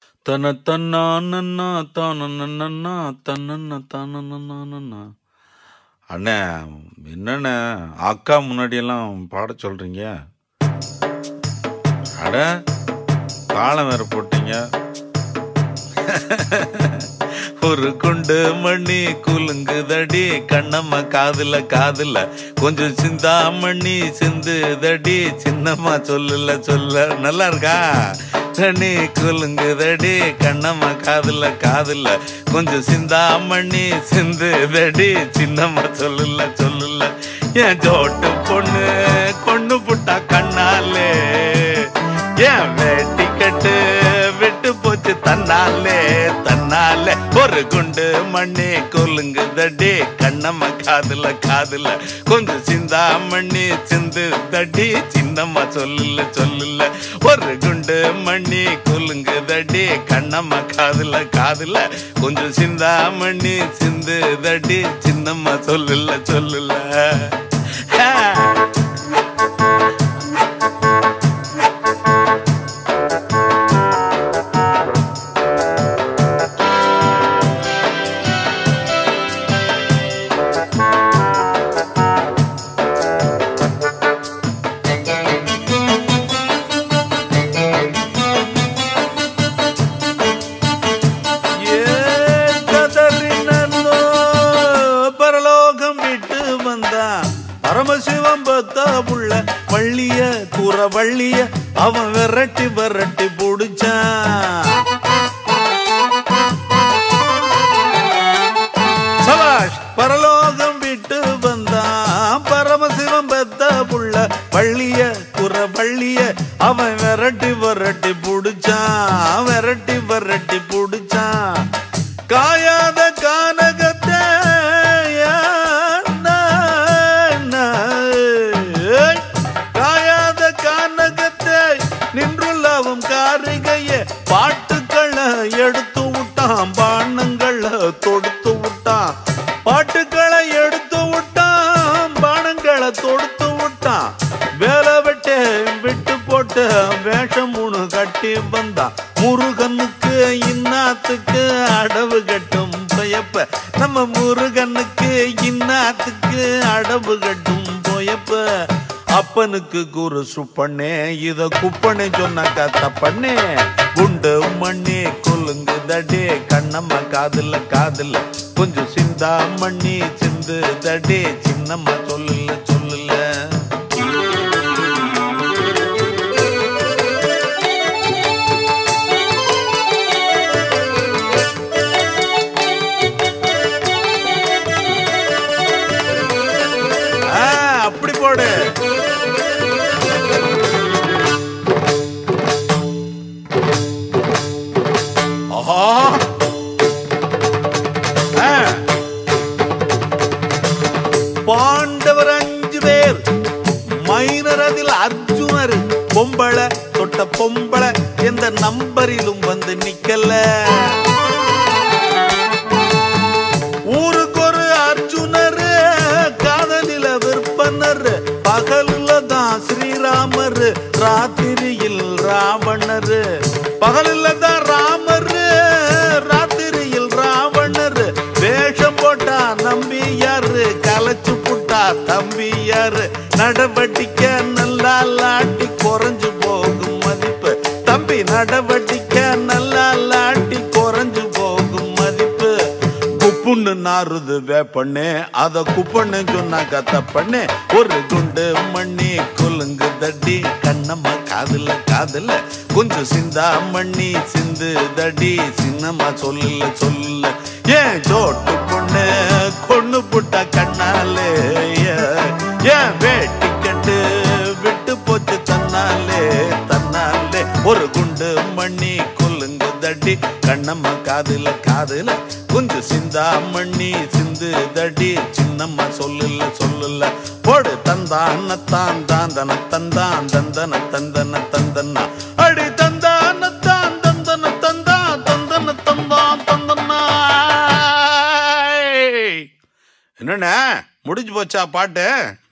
தன தன்னா நன்னா தான நன்னா தன்னன்னா தான நன்னா அண்ணே என்னண்ணே அக்கா முன்னாடியெல்லாம் பாட சொல்றீங்க அட தாளம் வேற போட்டீங்க ஒரு குண்டு மணி குலுங்குதடி கண்ணம்மா காதுல காதுல கொஞ்சம் சிந்தா மணி சிந்துதடி சின்னம்மா சொல்லல சொல்ல நல்லா இருக்கா மணி குலுங்குதடி கண்ணம்மா காதுல காதுல கொஞ்சம் சிந்தா மணி சிந்துதடி சின்னம்மா சொல்லல சொல்லல என் ஜோட்டு பொண்ணு கொண்டு புட்டா கண்ணாலே ஏன் வேட்டி கட்டு விட்டு போச்சு தன்னாலே தன்னாலே ஒரு குண்டு மண்ணி கொல்லுங்குதடி கண்ணம்மா காதுல காதுல கொஞ்சம் சிந்தா மண்ணி சிந்து தடி சின்னம்மா சொல்லல சொல்லல ஒரு குண்டு மண்ணி கொல்லுங்குதடி கண்ணம்மா காதுல காதுல கொஞ்சம் சிந்தா மண்ணி சிந்து தடி சின்னம்மா சொல்லல சொல்லல ஆ. ஏன் கதறினோ பரலோகம் விட்டு வந்தான் பரமசிவம் பத்தா புள்ள வள்ளிய கூற வள்ளிய அவன் விரட்டி விரட்டி புடிச்சான் சபாஷ் பரலோகம் விட்டு வந்தான் பரமசிவம் பெத்த புள்ள வள்ளிய குற வள்ளிய அவன் விரட்டி விரட்டி புடிச்சான் விரட்டி விரட்டி புடிச்சான் காயாத கானகத்தை ஏன்னா, என்ன, ஏய், காயாத கானகத்தை நின்றுள்ளவும் காரிகைய பாட்டுக்களை எடுத்து விட்டான் பானங்களை தொடுத்து விட்டான் பாட்டுக்களை எடுத்து விட்டான் பானங்களை தொடுத்து விட்டான் வேலை வெட்ட விட்டு போட்டு வேஷம் மூணு கட்டி வந்தான் முருகனுக்கு இன்னாத்துக்கு அடவு கட்டும் பயப்ப நம்ம முருகனுக்கு இன்னாத்துக்கு அடவு கட்டும் போயப்ப அப்பனுக்கு குரு சுப்பண்ணே இத குப்பண்ணே சொன்னாக்கா தப்பண்ணே குண்டு மண்ணி கொல்லுங்கு தடே கண்ணம்மா காதுல காதுல கொஞ்சம் சிந்தா மண்ணி சிந்து தடே சின்னம்மா சொல்லல சொல்லல ஆ, அப்படி போடு ஆஹா ஆ. பாண்டவர் அஞ்சு பேர் மைனர் அதில் அர்ஜுனர் பொம்பளை தொட்ட பொம்பளை எந்த நம்பரிலும் வந்து நிக்கல ஊருக்கு ஒரு அர்ஜுனர் காதலில விற்பனர் பகல்ல தான் ஸ்ரீராமர் ராத்திரியில் ராவணர் பகலில் தான் ராமர் ராத்திரியில் ராவணர் வேஷம் போட்டா நம்பி யாரு கலைச்சு புட்டா தம்பி யாரு நடவடிக்கை நல்லா லாட்டி குறைஞ்சு போகும் மதிப்பு தம்பி நடவடிக்கை நல்லா லாட்டி குறைஞ்சு போகும் மதிப்பு குப்புன்னு நாறுது வேப்பண்ணே அத குப்பண்ணு சொன்னா கத்த பண்ணே ஒரு குண்டு மண்ணி கொலுங்கு தட்டி கண்ணம்மா காதுல காதுல கொஞ்சம் சிந்தா மண்ணி சிந்து தடி சின்னம்மா சொல்லல சொல்லல ஏன் சோட்டு பொண்ணு கொண்டு புட்ட கண்ணாலே ஏன் வேட்டி கட்டு விட்டு போச்சு தன்னாலே தன்னாலே ஒரு குண்டு மண்ணி கொல்லுங்க தடி கண்ணம்மா காதுல காதுல கொஞ்சம் சிந்தா மண்ணி சிந்து தடி சின்னம்மா சொல்லல சொல்லல போடு தந்தான தான் தாந்தன தந்தான் தந்தன தந்தன தந்தன்னா அடி தந்தான தான் தந்தன தந்தா தந்தன தந்தான் தந்தன்னா என்னண்ணே முடிஞ்சு போச்சா பாட்டு